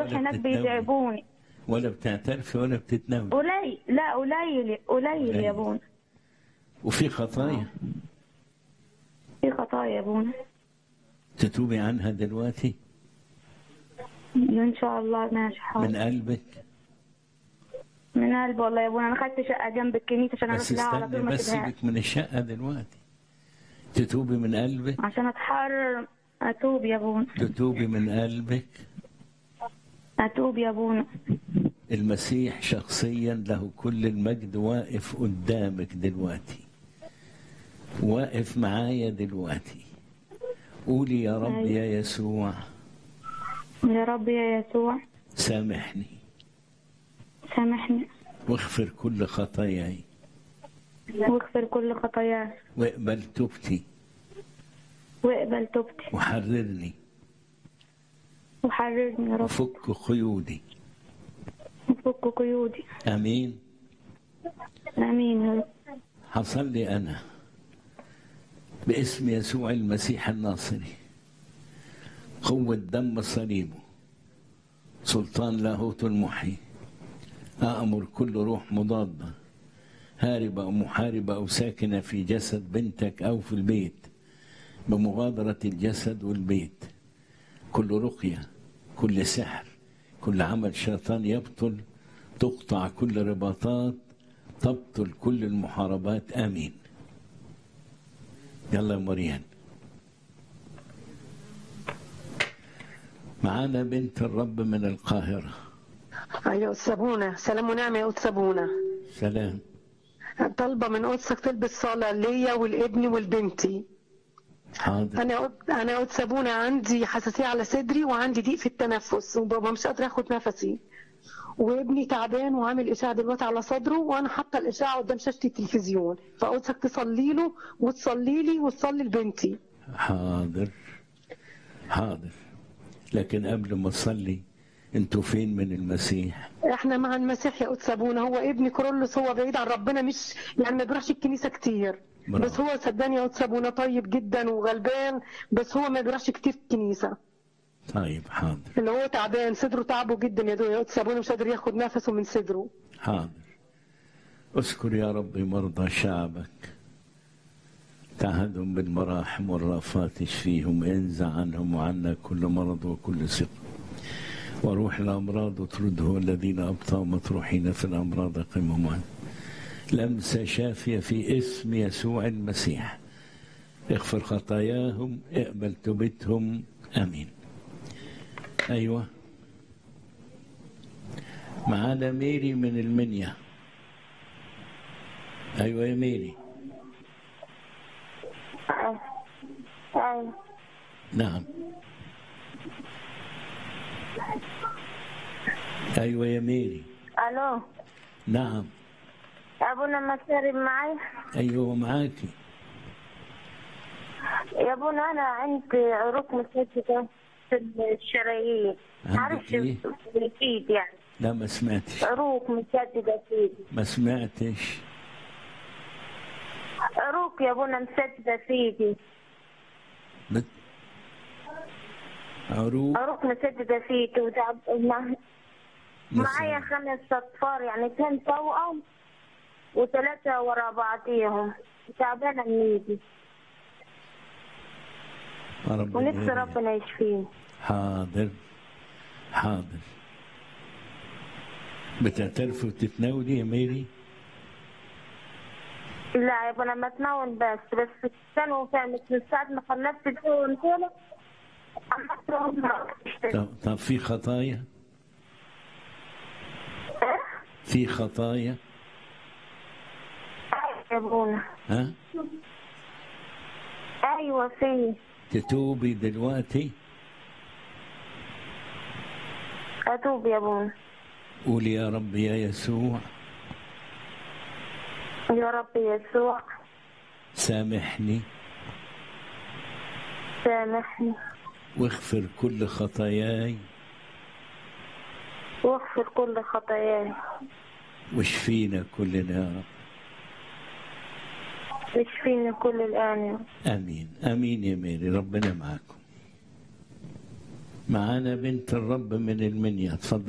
بروح هناك بتتناولي. بيتعبوني ولا بتعترفي ولا بتتناولي قليل لا قليل قليل قليل. يا ابونا وفي خطايا في خطايا يا ابونا تتوبي عنها دلوقتي ان شاء الله ماشي حاضر من قلبك من قلب والله يا ابونا انا خدت شقه جنب الكنيسه عشان اروح بس لها على استني طول ما بس اسيبهاش سيبك من الشقة دلوقتي تتوبي من قلبك عشان اتحرر اتوب يا ابونا تتوبي من قلبك اتوب يا ابونا المسيح شخصيا له كل المجد واقف قدامك دلوقتي واقف معايا دلوقتي قولي يا رب يا يسوع يا رب يا يسوع سامحني سامحني واغفر كل خطاياي واغفر كل خطاياي واقبل توبتي واقبل توبتي وحررني وحررني يا رب وفك قيودي وفك قيودي امين امين يا رب هصلي انا باسم يسوع المسيح الناصري قوة دم صليبه سلطان لاهوت المحيي أأمر كل روح مضادة هاربة أو محاربة أو ساكنة في جسد بنتك أو في البيت بمغادرة الجسد والبيت كل رقية كل سحر كل عمل شيطان يبطل تقطع كل رباطات تبطل كل المحاربات آمين يلا يا مريان معانا بنت الرب من القاهرة أيوة سابونة سلام ونعمة يا قد سابونة سلام طالبة من قدسك تلبس صلاة ليا والابن والبنتي حاضر أنا قد أنا قد سابونة عندي حساسية على صدري وعندي ضيق في التنفس وبابا مش قادرة آخد نفسي وابني تعبان وعامل إشاعة دلوقتي على صدره وأنا حاطة الإشاعة قدام شاشة التلفزيون فقدسك تصلي له وتصلي لي وتصلي لبنتي حاضر حاضر لكن قبل ما تصلي انتوا فين من المسيح احنا مع المسيح يا قد سابونة هو ابني كرولوس هو بعيد عن ربنا مش يعني ما بيروحش الكنيسة كتير برافو. بس هو صدقني يا قد سابونة طيب جدا وغلبان بس هو ما بيروحش كتير الكنيسة طيب حاضر اللي هو تعبان صدره تعبه جدا يا دوب يا قد سابونة مش قادر ياخد نفسه من صدره حاضر اذكر يا رب مرضى شعبك تعهدهم بالمراحم والرافات اشفيهم انزع عنهم وعنا كل مرض وكل ثقة وروح الأمراض اطرده والذين أبطأوا مطروحين في الأمراض قمهم عنه لمسة شافية في اسم يسوع المسيح اغفر خطاياهم اقبل توبتهم امين ايوه معانا ميري من المنيا ايوه يا ميري ايوه نعم ايوه يا ميري الو نعم ابونا ما تشرب معي ايوه معاكي يا ابونا انا عندي عروق مسدسه في الشرايين عندك عارف إيه؟ اكيد يعني لا ما سمعتش عروق مسدده في ايدي ما سمعتش عروق يا ابونا مسدده في ايدي بت... عروق عروق مسدده في ايدي وتعب مع- معايا نسأل. خمس اطفال يعني اثنين توأم وثلاثة ورا بعضيهم تعبانة من ايدي ربنا ونفسي يهديك. ربنا يشفيني حاضر حاضر بتعترفي وتتناولي يا ميري لا يا ابونا ما اتناول بس بس كانوا كانت من ساعة ما خلصت الدول دول عملت لهم طب, طب في خطايا في خطايا يا ابونا ها ايوه في تتوبي دلوقتي اتوب يا ابونا قولي يا رب يا يسوع يا رب يسوع سامحني سامحني واغفر كل خطاياي واغفر كل خطاياي واشفينا كلنا يا رب واشفيني كل الآن يا رب. امين امين يا ميري ربنا معاكم معانا بنت الرب من المنيا اتفضل